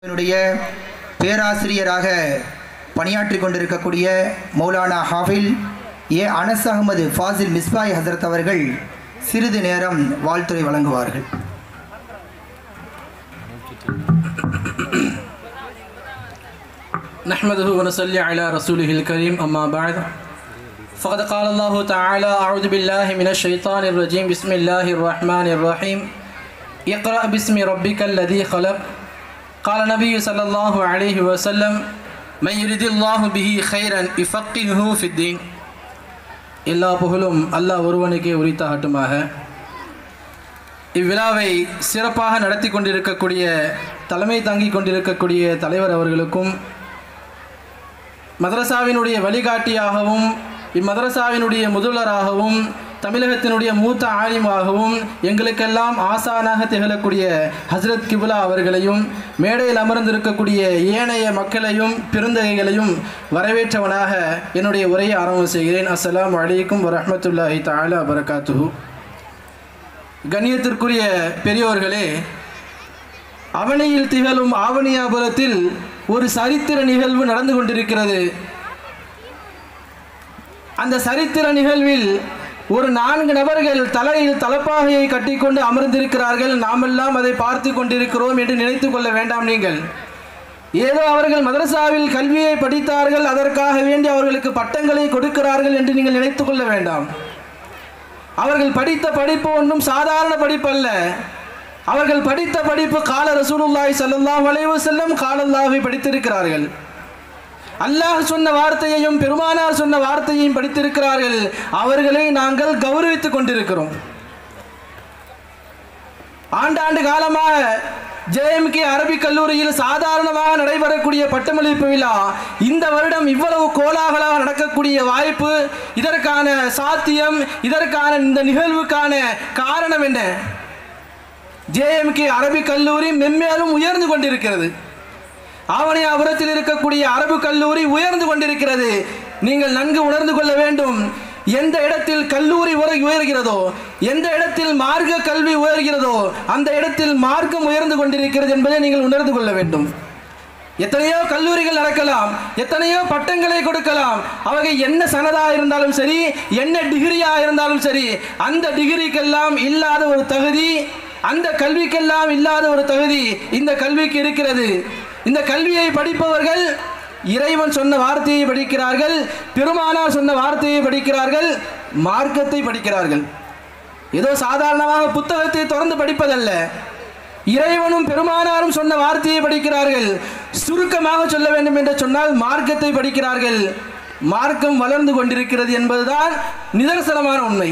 என்னுடைய பேராசிரியராக பணியாற்றி கொண்டிருக்கக்கூடிய மௌலானா ஹாஃபில் ஏ அனஸ் அகமது ஃபாசில் மிஸ்பாய் ஹசரத் அவர்கள் சிறிது நேரம் வாழ்த்துறை வழங்குவார்கள் نحمده ونصلي على رسوله الكريم أما بعد فقد قال الله تعالى أعوذ بالله من الشيطان الرجيم بسم الله الرحمن الرحيم اقرأ باسم ربك الذي خلق قال النبي صلى الله عليه وسلم من يريد الله به خيرا يفقهه في الدين எல்லா புகழும் அல்லாஹ் ஒருவனுக்கே உரித்தாகட்டுமாக இவ்விழாவை சிறப்பாக நடத்தி கொண்டிருக்கக்கூடிய தலைமை தாங்கி கொண்டிருக்கக்கூடிய தலைவர் அவர்களுக்கும் மதரசாவினுடைய வழிகாட்டியாகவும் இம்மதரசாவினுடைய முதல்வராகவும் தமிழகத்தினுடைய மூத்த ஆலிமாகவும் எங்களுக்கெல்லாம் ஆசானாக திகழக்கூடிய ஹஸ்ரத் கிபுலா அவர்களையும் மேடையில் அமர்ந்திருக்கக்கூடிய ஏனைய மக்களையும் பெருந்தகைகளையும் வரவேற்றவனாக என்னுடைய உரையை ஆரம்பம் செய்கிறேன் அஸ்ஸலாமு அலைக்கும் வரஹ்மத்துல்லாஹி தஆலா வரகாத்துஹு கண்ணியத்திற்குரிய பெரியோர்களே அவனியில் திகழும் ஆவணியாபுரத்தில் ஒரு சரித்திர நிகழ்வு நடந்து கொண்டிருக்கிறது அந்த சரித்திர நிகழ்வில் ஒரு நான்கு நபர்கள் தலையில் தலப்பாகையை கட்டிக்கொண்டு அமர்ந்திருக்கிறார்கள் நாமெல்லாம் அதை பார்த்து கொண்டிருக்கிறோம் என்று நினைத்து கொள்ள வேண்டாம் நீங்கள் ஏதோ அவர்கள் மதரசாவில் கல்வியை படித்தார்கள் அதற்காக வேண்டி அவர்களுக்கு பட்டங்களை கொடுக்கிறார்கள் என்று நீங்கள் நினைத்து கொள்ள வேண்டாம் அவர்கள் படித்த படிப்பு ஒன்றும் சாதாரண படிப்பு அல்ல அவர்கள் படித்த படிப்பு கால ரசூலுல்லாஹி ஸல்லல்லாஹு அலைஹி வஸல்லம் காலல்லாஹை படித்திருக்கிறார்கள் அல்லாஹ் சொன்ன வார்த்தையையும் பெருமானார் சொன்ன வார்த்தையையும் படித்திருக்கிறார்கள் அவர்களை நாங்கள் கௌரவித்துக் கொண்டிருக்கிறோம் ஆண்டாண்டு காலமாக ஜேஎம்கே அரபிக் கல்லூரியில் சாதாரணமாக நடைபெறக்கூடிய பட்டமளிப்பு விழா இந்த வருடம் இவ்வளவு கோலாகலாக நடக்கக்கூடிய வாய்ப்பு இதற்கான சாத்தியம் இதற்கான இந்த நிகழ்வுக்கான காரணம் என்ன ஜேஎம்கே அரபிக் கல்லூரி மென்மேலும் உயர்ந்து கொண்டிருக்கிறது ஆவணியாபுரத்தில் இருக்கக்கூடிய அரபு கல்லூரி உயர்ந்து கொண்டிருக்கிறது நீங்கள் நன்கு உணர்ந்து கொள்ள வேண்டும் எந்த இடத்தில் கல்லூரி உரை உயர்கிறதோ எந்த இடத்தில் மார்க்க கல்வி உயர்கிறதோ அந்த இடத்தில் மார்க்கம் உயர்ந்து கொண்டிருக்கிறது என்பதை நீங்கள் உணர்ந்து கொள்ள வேண்டும் எத்தனையோ கல்லூரிகள் நடக்கலாம் எத்தனையோ பட்டங்களை கொடுக்கலாம் அவங்க என்ன சனதா இருந்தாலும் சரி என்ன டிகிரியா இருந்தாலும் சரி அந்த டிகிரிக்கெல்லாம் இல்லாத ஒரு தகுதி அந்த கல்விக்கெல்லாம் இல்லாத ஒரு தகுதி இந்த கல்விக்கு இருக்கிறது இந்த கல்வியை படிப்பவர்கள் இறைவன் சொன்ன வார்த்தையை படிக்கிறார்கள் பெருமானார் சொன்ன வார்த்தையை படிக்கிறார்கள் மார்க்கத்தை படிக்கிறார்கள் ஏதோ சாதாரணமாக புத்தகத்தை திறந்து படிப்பதல்ல இறைவனும் பெருமானாரும் சொன்ன வார்த்தையை படிக்கிறார்கள் சுருக்கமாக சொல்ல வேண்டும் என்று சொன்னால் மார்க்கத்தை படிக்கிறார்கள் மார்க்கம் வளர்ந்து கொண்டிருக்கிறது என்பதுதான் நிதர்சனமான உண்மை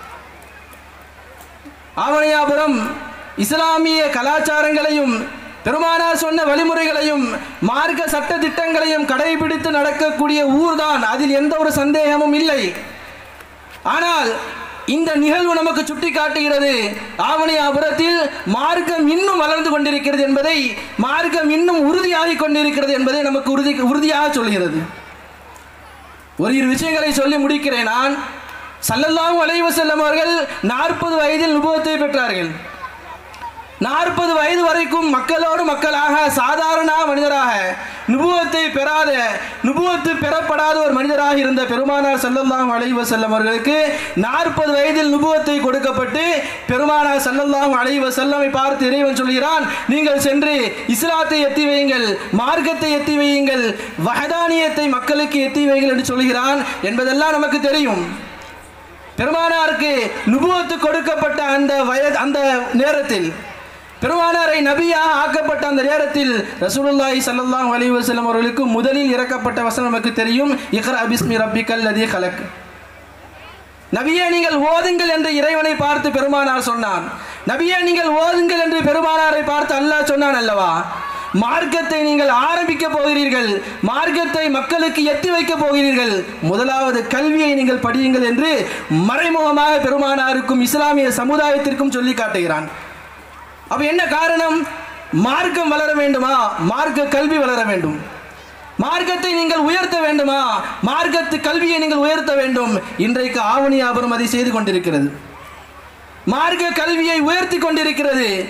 ஆவணியாபுரம் இஸ்லாமிய கலாச்சாரங்களையும் பெருமானார் சொன்ன வழிமுறைகளையும் மார்க்க சட்ட திட்டங்களையும் கடைபிடித்து நடக்கக்கூடிய ஊர்தான் அதில் எந்த ஒரு சந்தேகமும் இல்லை ஆனால் இந்த நிகழ்வு நமக்கு சுட்டி காட்டுகிறது ஆவணியாபுரத்தில் மார்க்கம் இன்னும் வளர்ந்து கொண்டிருக்கிறது என்பதை மார்க்கம் இன்னும் உறுதியாகி கொண்டிருக்கிறது என்பதை நமக்கு உறுதி உறுதியாக சொல்கிறது ஒரு இரு விஷயங்களை சொல்லி முடிக்கிறேன் நான் சல்லல்லாஹு அலைஹி வஸல்லம் அவர்கள் நாற்பது வயதில் நுபுவத்தை பெற்றார்கள் நாற்பது வயது வரைக்கும் மக்களோடு மக்களாக சாதாரண மனிதராக நுபுவத்தை பெறாத நுபுவத்து பெறப்படாத ஒரு மனிதராக இருந்த பெருமானார் சல்லல்லாஹு அலைஹி வஸல்லம் அவர்களுக்கு நாற்பது வயதில் நுபுவத்தை கொடுக்கப்பட்டு பெருமானார் சல்லல்லாஹு அலைஹி வஸல்லமை பார்த்து இறைவன் சொல்கிறான் நீங்கள் சென்று இஸ்லாத்தை எத்தி வையுங்கள் மார்க்கத்தை எத்தி வையுங்கள் வஹதானியத்தை மக்களுக்கு எத்தி வையுங்கள் என்று சொல்கிறான் என்பதெல்லாம் நமக்கு தெரியும் பெருமானாருக்கு நுபுவத்து கொடுக்கப்பட்ட அந்த வயது அந்த நேரத்தில் பெருமானாரை நபியாக ஆக்கப்பட்ட அந்த நேரத்தில் ரசூலுல்லாஹி ஸல்லல்லாஹு அலைஹி வஸல்லம் அவர்களுக்கு முதலில் இறக்கப்பட்ட வசனம் நமக்கு தெரியும் இக்ரா பிஸ்மி ரப்பிக்கல் லதி கலக் நபியே நீங்கள் ஓதுங்கள் என்று இறைவனை பார்த்து பெருமானார் சொன்னான் நபியே நீங்கள் ஓதுங்கள் என்று பெருமானாரை பார்த்து அல்லாஹ் சொன்னான் அல்லவா மார்க்கத்தை நீங்கள் ஆரம்பிக்க போகிறீர்கள் மார்க்கத்தை மக்களுக்கு எத்தி வைக்க போகிறீர்கள் முதலாவது கல்வியை நீங்கள் படியுங்கள் என்று மறைமுகமாக பெருமானாருக்கும் இஸ்லாமிய சமுதாயத்திற்கும் சொல்லி காட்டுகிறான் அப்ப என்ன காரணம் மார்க்கம் வளர வேண்டுமா மார்க்க கல்வி வளர வேண்டும் மார்க்கத்தை நீங்கள் உயர்த்த வேண்டுமா மார்க்கத்து கல்வியை நீங்கள் உயர்த்த வேண்டும் இன்றைக்கு ஆவணியாபுரம் அதை செய்து கொண்டிருக்கிறது மார்க்க கல்வியை உயர்த்தி கொண்டிருக்கிறது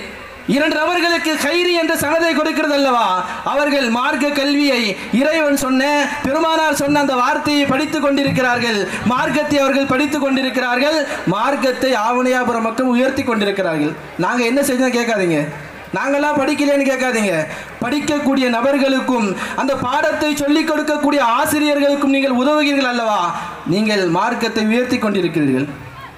இரண்டு நபர்களுக்கு கைரி என்ற சனதை கொடுக்கிறது அல்லவா அவர்கள் மார்க்க கல்வியை இறைவன் சொன்ன பெருமானார் சொன்ன அந்த வார்த்தையை படித்துக் கொண்டிருக்கிறார்கள் மார்க்கத்தை அவர்கள் படித்துக் கொண்டிருக்கிறார்கள் மார்க்கத்தை ஆவணியாபுரம் மக்கள் உயர்த்தி கொண்டிருக்கிறார்கள் நாங்க என்ன செய்யணும் கேட்காதீங்க நாங்கெல்லாம் படிக்கலைன்னு கேட்காதீங்க படிக்கக்கூடிய நபர்களுக்கும் அந்த பாடத்தை சொல்லிக் கொடுக்கக்கூடிய ஆசிரியர்களுக்கும் நீங்கள் உதவுகிறீர்கள் அல்லவா நீங்கள் மார்க்கத்தை உயர்த்தி கொண்டிருக்கிறீர்கள்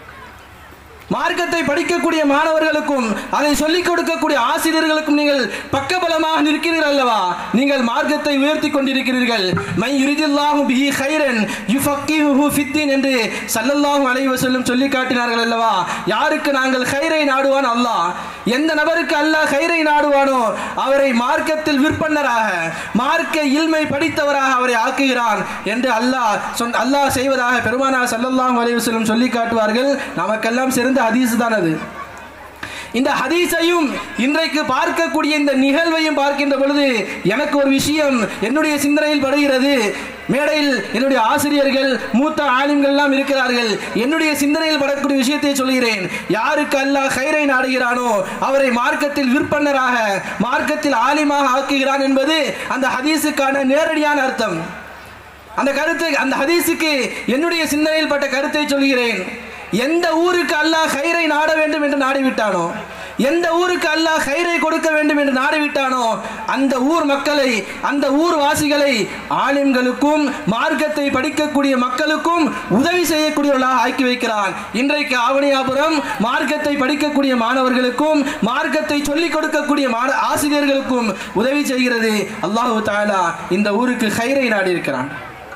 மார்க்கத்தை படிக்கக்கூடிய மாணவர்களுக்கும் அதை சொல்லிக் கொடுக்கக்கூடிய ஆசிரியர்களுக்கும் நீங்கள் பக்கபலமாக நிற்கிறீர்கள் அல்லவா நீங்கள் மார்க்கத்தை உயர்த்தி கொண்டிருக்கிறீர்கள் மை யுரிதில்லாஹு பிஹி கைரன் யுஃபக்கிஹு ஃபித்தீன் என்று ஸல்லல்லாஹு அலைஹி வஸல்லம் சொல்லி காட்டினார்கள் அல்லவா யாருக்கு நாங்கள் கைரை நாடுவான் அல்லாஹ் எந்த நபருக்கு அல்லாஹ் கைரை நாடுவானோ அவரை மார்க்கத்தில் விற்பன்னராக மார்க்க இல்மை படித்தவராக அவரை ஆக்குகிறான் என்று அல்லாஹ் சொன் அல்லாஹ் செய்வதாக பெருமானா ஸல்லல்லாஹு அலைஹி வஸல்லம் சொல்லி காட்டுவார்கள் நமக்கெல்லாம் சிறந்த ஹதீஸ் தான் அது இந்த ஹதீஸையும் இன்றைக்கு பார்க்கக்கூடிய இந்த நிகழ்வையும் பார்க்கின்ற பொழுது எனக்கு ஒரு விஷயம் என்னுடைய சிந்தனையில் படுகிறது மேடையில் என்னுடைய ஆசிரியர்கள் மூத்த ஆலிம்கள் எல்லாம் இருக்கிறார்கள் என்னுடைய சிந்தனையில் படக்கூடிய விஷயத்தை சொல்கிறேன் யாருக்கு அல்லாஹ் கைரை நாடுகிறானோ அவரை மார்க்கத்தில் விற்பன்னராக மார்க்கத்தில் ஆலிமாக ஆக்குகிறான் என்பது அந்த ஹதீஸுக்கான நேரடியான அர்த்தம் அந்த கருத்தை அந்த ஹதீஸுக்கு என்னுடைய சிந்தனையில் பட்ட கருத்தை சொல்கிறேன் எந்த ஊருக்கு அல்லாஹ் கைரை நாட வேண்டும் என்று நாடிவிட்டானோ எந்த ஊருக்கு அல்லாஹ் கைரை கொடுக்க வேண்டும் என்று நாடிவிட்டானோ அந்த ஊர் மக்களை அந்த ஊர் வாசிகளை ஆலிம்களுக்கும் மார்க்கத்தை படிக்கக்கூடிய மக்களுக்கும் உதவி செய்யக்கூடியவர்களாக ஆக்கி வைக்கிறான் இன்றைக்கு ஆவணியாபுரம் மார்க்கத்தை படிக்கக்கூடிய மாணவர்களுக்கும் மார்க்கத்தை சொல்லிக் கொடுக்கக்கூடிய மாண ஆசிரியர்களுக்கும் உதவி செய்கிறது அல்லாஹு தாலா இந்த ஊருக்கு கைரை நாடி இருக்கிறான்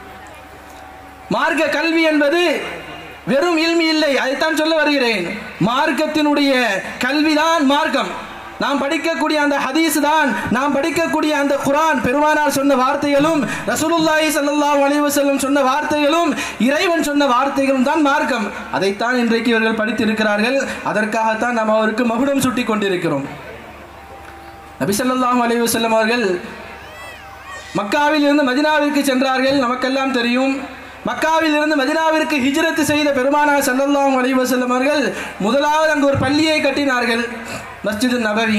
மார்க்க கல்வி என்பது வெறும் இல்மி இல்லை அதைத்தான் சொல்ல வருகிறேன் மார்க்கத்தினுடைய கல்விதான் மார்க்கம் நாம் படிக்கக்கூடிய அந்த ஹதீஸ் தான் நாம் படிக்கக்கூடிய அந்த குரான் பெருமானார் சொன்ன வார்த்தைகளும் ரசூலுல்லாஹி ஸல்லல்லாஹு அலைஹி வஸல்லம் சொன்ன வார்த்தைகளும் இறைவன் சொன்ன வார்த்தைகளும் தான் மார்க்கம் அதைத்தான் இன்றைக்கு இவர்கள் படித்திருக்கிறார்கள் அதற்காகத்தான் நாம் அவருக்கு மகுடம் சுட்டி கொண்டிருக்கிறோம் நபி ஸல்லல்லாஹு அலைஹி வஸல்லம் அவர்கள் மக்காவில் இருந்து மதினாவிற்கு சென்றார்கள் நமக்கெல்லாம் தெரியும் மக்காவில் இருந்து மதினாவிற்கு ஹிஜ்ரத் செய்த பெருமானார் ஸல்லல்லாஹு அலைஹி வஸல்லம் அவர்கள் முதலாவது அங்கு ஒரு பள்ளியை கட்டினார்கள் மஸ்ஜிது நபவி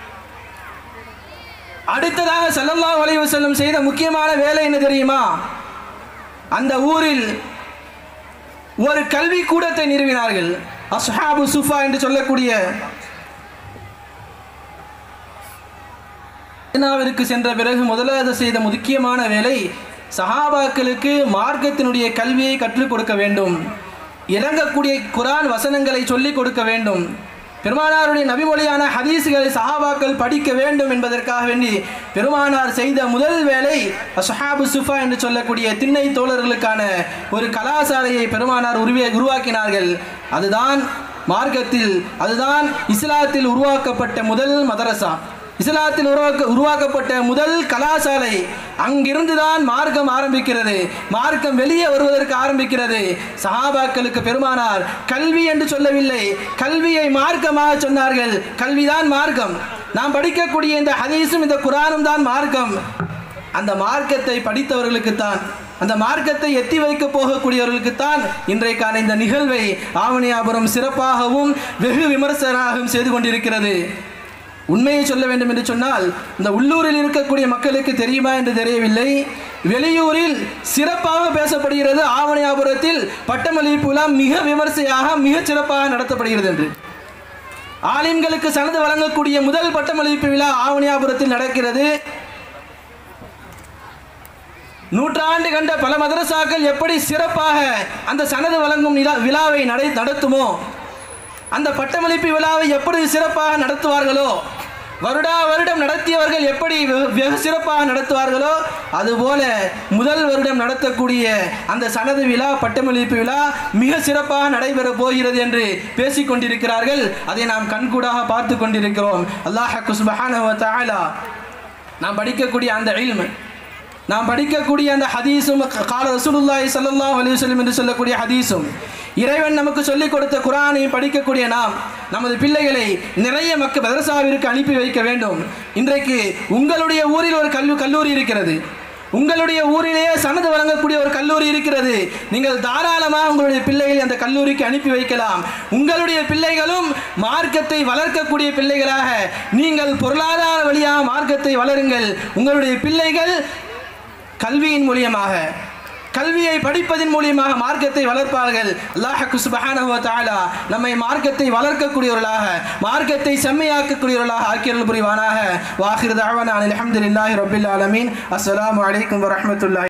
அடுத்ததாக ஸல்லல்லாஹு அலைஹி வஸல்லம் செய்த முக்கியமான வேலை என்ன தெரியுமா அந்த ஊரில் ஒரு கல்வி கூடத்தை நிறுவினார்கள் அஸ்ஹாபு சுஃபா என்று சொல்லக்கூடிய மதீனாவிற்கு சென்ற பிறகு முதலாவது செய்த முக்கியமான வேலை சஹாபாக்களுக்கு மார்க்கத்தினுடைய கல்வியை கற்றுக் கொடுக்க வேண்டும் இறங்கக்கூடிய குரான் வசனங்களை சொல்லிக் கொடுக்க வேண்டும் பெருமானாருடைய நபிமொழியான ஹதீஸுகளை சஹாபாக்கள் படிக்க வேண்டும் என்பதற்காக வேண்டி பெருமானார் செய்த முதல் வேலை அஸ்ஹாபு சுஃபா என்று சொல்லக்கூடிய திண்ணை தோழர்களுக்கான ஒரு கலாசாலையை பெருமானார் உருவே உருவாக்கினார்கள் அதுதான் மார்க்கத்தில் அதுதான் இஸ்லாத்தில் உருவாக்கப்பட்ட முதல் மதரசா இஸ்லாத்தில் உருவாக்க உருவாக்கப்பட்ட முதல் கலாசாலை அங்கிருந்து தான் மார்க்கம் ஆரம்பிக்கிறது மார்க்கம் வெளியே வருவதற்கு ஆரம்பிக்கிறது சஹாபாக்களுக்கு பெருமானார் கல்வி என்று சொல்லவில்லை கல்வியை மார்க்கமாக சொன்னார்கள் கல்விதான் மார்க்கம் நாம் படிக்கக்கூடிய இந்த ஹதீஸும் இந்த குரானும் தான் மார்க்கம் அந்த மார்க்கத்தை படித்தவர்களுக்குத்தான் அந்த மார்க்கத்தை எத்தி வைக்க போகக்கூடியவர்களுக்குத்தான் இன்றைக்கான இந்த நிகழ்வை ஆவணியாபுரம் சிறப்பாகவும் வெகு விமர்சனாகவும் செய்து கொண்டிருக்கிறது உண்மையை சொல்ல வேண்டும் என்று சொன்னால் இந்த உள்ளூரில் இருக்கக்கூடிய மக்களுக்கு தெரியுமா என்று தெரியவில்லை வெளியூரில் சிறப்பாக பேசப்படுகிறது ஆவணியாபுரத்தில் பட்டமளிப்பு விழா மிக விமர்சையாக மிக சிறப்பாக நடத்தப்படுகிறது என்று ஆலிம்களுக்கு சனது வழங்கக்கூடிய முதல் பட்டமளிப்பு விழா ஆவணியாபுரத்தில் நடக்கிறது நூற்றாண்டு கண்ட பல மதரசாக்கள் எப்படி சிறப்பாக அந்த சனது வழங்கும் நிலா- விழாவை நடை நடத்துமோ அந்த பட்டமளிப்பு விழாவை எப்படி சிறப்பாக நடத்துவார்களோ வருடா வருடம் நடத்தியவர்கள் எப்படி வெகு- வெகு சிறப்பாக நடத்துவார்களோ அதுபோல முதல் வருடம் நடத்தக்கூடிய அந்த சனது விழா பட்டமளிப்பு விழா மிக சிறப்பாக நடைபெறப் போகிறது என்று பேசிக் கொண்டிருக்கிறார்கள் அதை நாம் கண்கூடாக பார்த்து கொண்டிருக்கிறோம் அல்லாஹ் சுப்ஹானஹு வ தஆலா நாம் படிக்கக்கூடிய அந்த இல்ம் நாம் படிக்கக்கூடிய அந்த ஹதீஸும் கால ரசூலுல்லாஹி ஸல்லல்லாஹு அலைஹி வஸல்லம் என்று சொல்லக்கூடிய ஹதீஸும் இறைவன் நமக்கு சொல்லிக் கொடுத்த குரானையும் படிக்கக்கூடிய நாம் நமது பிள்ளைகளை நிறைய மக்கள் மதரசாவிற்கு அனுப்பி வைக்க வேண்டும் இன்றைக்கு உங்களுடைய ஊரில் ஒரு கல்வி கல்லூரி இருக்கிறது உங்களுடைய ஊரிலேயே சனது வழங்கக்கூடிய ஒரு கல்லூரி இருக்கிறது நீங்கள் தாராளமாக உங்களுடைய பிள்ளைகளை அந்த கல்லூரிக்கு அனுப்பி வைக்கலாம் உங்களுடைய பிள்ளைகளும் மார்க்கத்தை வளர்க்கக்கூடிய பிள்ளைகளாக நீங்கள் பொருளாதார வழியாக மார்க்கத்தை வளருங்கள் உங்களுடைய பிள்ளைகள் கல்வியின் மூலியமாக கல்வியை படிப்பதன் மூலியமாக மார்க்கத்தை வளர்ப்பார்கள் அல்லாஹ் சுபஹானஹு வ தஆலா நம்மை மார்க்கத்தை வளர்க்கக்கூடியவர்களாக மார்க்கத்தை செம்மையாக்கக்கூடியவர்களாக ஆக்கியர்கள் புரிவானாக வாஹிர் தஅவானா அல்ஹம்துலில்லாஹி ரப்பில் ஆலமீன் அஸ்ஸலாமு அலைக்கும் வரஹ்மத்துல்லாஹி